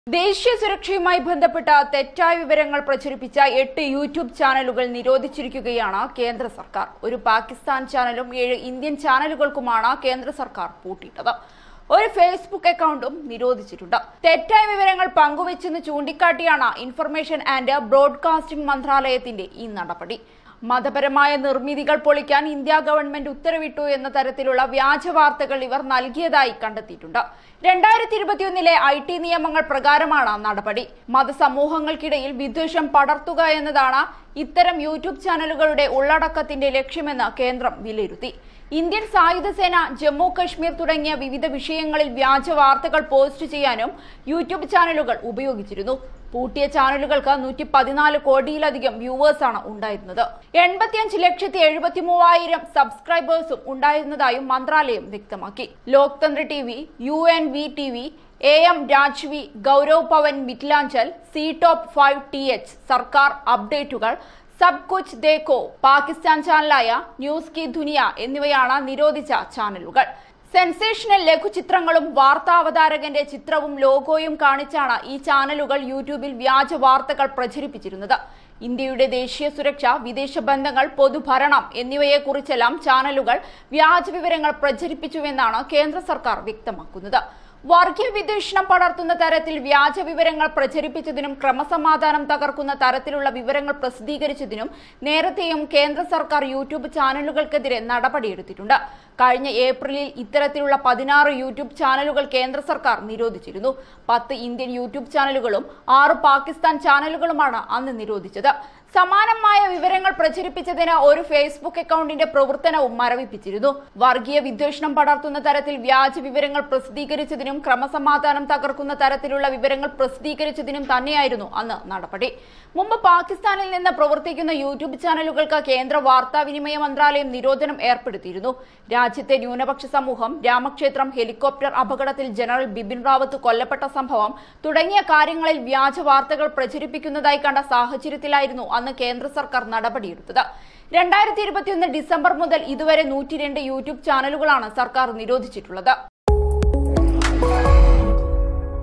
ദേശീയ സുരക്ഷയുമായി ബന്ധപ്പെട്ട തെറ്റായ വിവരങ്ങൾ പ്രചരിപ്പിച്ച എട്ട് യൂട്യൂബ് ചാനലുകൾ നിരോധിച്ചിരിക്കുകയാണ് കേന്ദ്ര സർക്കാർ ഒരു പാകിസ്ഥാൻ ചാനലും ഏഴ് ഇന്ത്യൻ ചാനലുകൾക്കുമാണ് കേന്ദ്ര സർക്കാർ പൂട്ടിയിട്ടത് ഒരു ഫേസ്ബുക്ക് അക്കൗണ്ടും നിരോധിച്ചിട്ടുണ്ട് തെറ്റായ വിവരങ്ങൾ പങ്കുവച്ചെന്ന് ചൂണ്ടിക്കാട്ടിയാണ് ഇൻഫർമേഷൻ ആൻഡ് ബ്രോഡ്കാസ്റ്റിംഗ് മന്ത്രാലയത്തിന്റെ ഈ നടപടി മതപരമായ നിർമ്മിതികൾ പൊളിക്കാൻ ഇന്ത്യ ഗവൺമെന്റ് ഉത്തരവിട്ടു എന്ന തരത്തിലുള്ള വ്യാജ വാർത്തകൾ ഇവർ നൽകിയതായി കണ്ടെത്തിയിട്ടുണ്ട് രണ്ടായിരത്തി ഇരുപത്തിയൊന്നിലെ ഐ ടി നിയമങ്ങൾ പ്രകാരമാണ് നടപടി മതസമൂഹങ്ങൾക്കിടയിൽ വിദ്വേഷം പടർത്തുക എന്നതാണ് ഇത്തരം യൂട്യൂബ് ചാനലുകളുടെ ഉള്ളടക്കത്തിന്റെ ലക്ഷ്യമെന്ന് കേന്ദ്രം വിലയിരുത്തി ഇന്ത്യൻ സായുധ സേന ജമ്മു കശ്മീർ തുടങ്ങിയ വിവിധ വിഷയങ്ങളിൽ വ്യാജ വാർത്തകൾ പോസ്റ്റ് ചെയ്യാനും യൂട്യൂബ് ചാനലുകൾ ഉപയോഗിച്ചിരുന്നു പൂട്ടിയ ചാനലുകൾക്ക് നൂറ്റി പതിനാല് കോടിയിലധികം വ്യൂവേഴ്സാണ് ഉണ്ടായിരുന്നത് എൺപത്തിയഞ്ച് ലക്ഷത്തി എഴുപത്തി മൂവായിരം സബ്സ്ക്രൈബേഴ്സും ഉണ്ടായിരുന്നതായും മന്ത്രാലയം വ്യക്തമാക്കി Loktantra T V U N V T V A M Rajvi Gaurav Pavan Mithilanchal C top five T H സർക്കാർ അപ്ഡേറ്റുകൾ സബ് കുച്ച് ദേക്കോ പാകിസ്ഥാൻ ചാനലായ ന്യൂസ് കി ദുനിയ എന്നിവയാണ് നിരോധിച്ച ചാനലുകൾ സെൻസേഷണൽ ലഘുചിത്രങ്ങളും വാർത്താ അവതാരകന്റെ ചിത്രവും ലോഗോയും കാണിച്ചാണ് ഈ ചാനലുകൾ യൂട്യൂബിൽ വ്യാജ വാർത്തകൾ പ്രചരിപ്പിച്ചിരുന്നത് ഇന്ത്യയുടെ ദേശീയ സുരക്ഷ വിദേശ ബന്ധങ്ങൾ പൊതുഭരണം എന്നിവയെക്കുറിച്ചെല്ലാം ചാനലുകൾ വ്യാജ വിവരങ്ങൾ പ്രചരിപ്പിച്ചുവെന്നാണ് കേന്ദ്ര സർക്കാർ വ്യക്തമാക്കുന്നത് വർഗീയ വിദ്വേഷണം പടർത്തുന്ന തരത്തിൽ വ്യാജ വിവരങ്ങൾ പ്രചരിപ്പിച്ചതിനും ക്രമസമാധാനം തകർക്കുന്ന തരത്തിലുള്ള വിവരങ്ങൾ പ്രസിദ്ധീകരിച്ചതിനും നേരത്തെയും കേന്ദ്ര സർക്കാർ യൂട്യൂബ് ചാനലുകൾക്കെതിരെ നടപടിയെടുത്തിട്ടുണ്ട് കഴിഞ്ഞ ഏപ്രിലിൽ ഇത്തരത്തിലുള്ള പതിനാറ് യൂട്യൂബ് ചാനലുകൾ കേന്ദ്ര സർക്കാർ നിരോധിച്ചിരുന്നു പത്ത് ഇന്ത്യൻ യൂട്യൂബ് ചാനലുകളും ആറ് പാകിസ്ഥാൻ ചാനലുകളുമാണ് അന്ന് നിരോധിച്ചത് സമാനമായ വിവരങ്ങൾ പ്രചരിപ്പിച്ചതിന് ഒരു ഫേസ്ബുക്ക് അക്കൗണ്ടിന്റെ പ്രവർത്തനവും മരവിപ്പിച്ചിരുന്നു വർഗീയ വിദ്വേഷണം പടർത്തുന്ന തരത്തിൽ വ്യാജ വിവരങ്ങൾ പ്രസിദ്ധീകരിച്ചതിനും ക്രമസമാധാനം തകർക്കുന്ന തരത്തിലുള്ള വിവരങ്ങൾ പ്രസിദ്ധീകരിച്ചതിനും തന്നെയായിരുന്നു അന്ന് നടപടി മുമ്പ് പാകിസ്ഥാനിൽ നിന്ന് പ്രവർത്തിക്കുന്ന യൂട്യൂബ് ചാനലുകൾക്ക് കേന്ദ്ര വാർത്താവിനിമയ മന്ത്രാലയം നിരോധനം ഏർപ്പെടുത്തിയിരുന്നു രാജ്യത്തെ ന്യൂനപക്ഷ സമൂഹം രാമക്ഷേത്രം ഹെലികോപ്റ്റർ അപകടത്തിൽ ജനറൽ ബിപിൻ റാവത്ത് കൊല്ലപ്പെട്ട സംഭവം തുടങ്ങിയ കാര്യങ്ങളിൽ വ്യാജ വാർത്തകൾ പ്രചരിപ്പിക്കുന്നതായി കണ്ട സാഹചര്യത്തിലായിരുന്നു അന്ന് കേന്ദ്ര സർക്കാർ നടപടിയെടുത്തത് രണ്ടായിരത്തി ഇരുപത്തിയൊന്ന് ഡിസംബർ മുതൽ ഇതുവരെ നൂറ്റിരണ്ട് യൂട്യൂബ് ചാനലുകളാണ് സർക്കാർ നിരോധിച്ചിട്ടുള്ളത്